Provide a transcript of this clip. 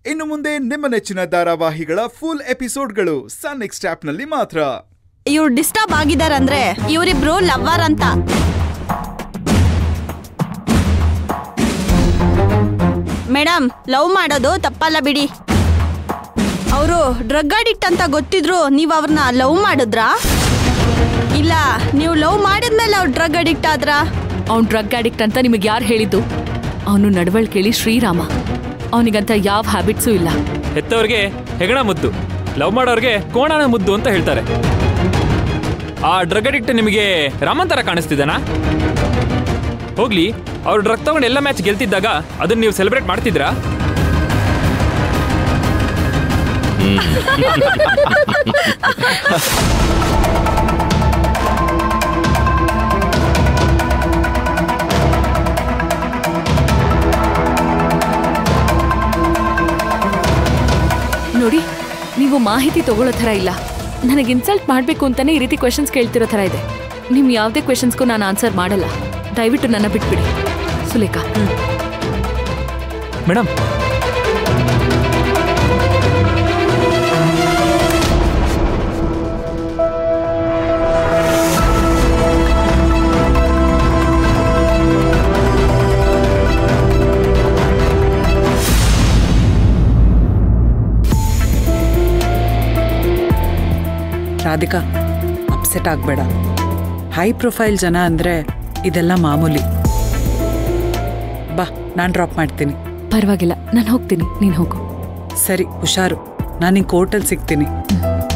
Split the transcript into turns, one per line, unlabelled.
ಇನ್ನು ಮುಂದೆ ನಿಮ್ಮ ನೆಚ್ಚಿನ ಧಾರಾವಾಹಿಗಳ ಫುಲ್ ಎಪಿಸೋಡ್ಗಳು ಸನ್ ನೆಕ್ಸ್ಟ್ ಆಪ್ನಲ್ಲಿ ಮಾತ್ರ
ಇವ್ರು ಡಿಸ್ಟರ್ಬ್ ಆಗಿದಾರಂದ್ರೆ ಇವರಿಬ್ರು ಲವ್ವರ್ ಅಂತ ಮೇಡಮ್ ಲವ್ ಮಾಡೋದು ತಪ್ಪಲ್ಲ ಬಿಡಿ ಅವರು ಡ್ರಗ್ ಅಡಿಕ್ಟ್ ಅಂತ ಗೊತ್ತಿದ್ರು ನೀವು ಅವ್ರನ್ನ ಲವ್ ಮಾಡಿದ್ರಾ ಇಲ್ಲ ನೀವು ಲವ್ ಮಾಡಿದ್ಮೇಲೆ ಅವ್ರು ಡ್ರಗ್ ಅಡಿಕ್ಟ್ ಆದ್ರಾ
ಅವ್ನು ಡ್ರಗ್ ಅಡಿಕ್ಟ್ ಅಂತ ನಿಮಗೆ ಯಾರು ಹೇಳಿದ್ದು ಅವನು ನಡವಳಿಕೆಲಿ ಶ್ರೀರಾಮ ಅವನಿಗಂತ ಯಾವ ಹ್ಯಾಬಿಟ್ಸೂ ಇಲ್ಲ
ಹೆತ್ತವ್ರಿಗೆ ಹೆಗಣ ಮುದ್ದು ಲವ್ ಮಾಡೋರ್ಗೆ ಕೋಣನ ಮುದ್ದು ಅಂತ ಹೇಳ್ತಾರೆ ಆ ಡ್ರಗ್ ಅಡಿಕ್ಟ್ ನಿಮಗೆ ರಾಮನ್ ಥರ ಕಾಣಿಸ್ತಿದ್ದಾನಾ ಹೋಗ್ಲಿ ಅವ್ರು ಡ್ರಗ್ ತಗೊಂಡು ಎಲ್ಲ ಮ್ಯಾಚ್ ಗೆಲ್ತಿದ್ದಾಗ ಅದನ್ನ ನೀವು ಸೆಲೆಬ್ರೇಟ್ ಮಾಡ್ತಿದ್ರಾ
ನೋಡಿ ನೀವು ಮಾಹಿತಿ ತಗೊಳ್ಳೋ ಥರ ಇಲ್ಲ ನನಗೆ ಇನ್ಸಲ್ಟ್ ಮಾಡಬೇಕು ಅಂತಾನೆ ಈ ರೀತಿ ಕ್ವೆಶನ್ಸ್ ಕೇಳ್ತಿರೋ ಥರ ಇದೆ ನಿಮ್ ಯಾವುದೇ ಕ್ವೆಶನ್ಸ್ಗೂ ನಾನು ಆನ್ಸರ್ ಮಾಡಲ್ಲ ದಯವಿಟ್ಟು ನನ್ನ ಬಿಟ್ಬಿಡಿ ಸುಲೇಖಾ
ಮೇಡಮ್
ರಾಧಿಕಾ ಅಪ್ಸೆಟ್ ಆಗಬೇಡ ಹೈ ಪ್ರೊಫೈಲ್ ಜನ ಅಂದರೆ ಇದೆಲ್ಲ ಮಾಮೂಲಿ ಬಾ ನಾನು ಡ್ರಾಪ್ ಮಾಡ್ತೀನಿ
ಪರವಾಗಿಲ್ಲ ನಾನು ಹೋಗ್ತೀನಿ ನೀನು ಹೋಗು
ಸರಿ ಹುಷಾರು ನಾನು ನಿಂಗೆ ಕೋರ್ಟಲ್ಲಿ ಸಿಗ್ತೀನಿ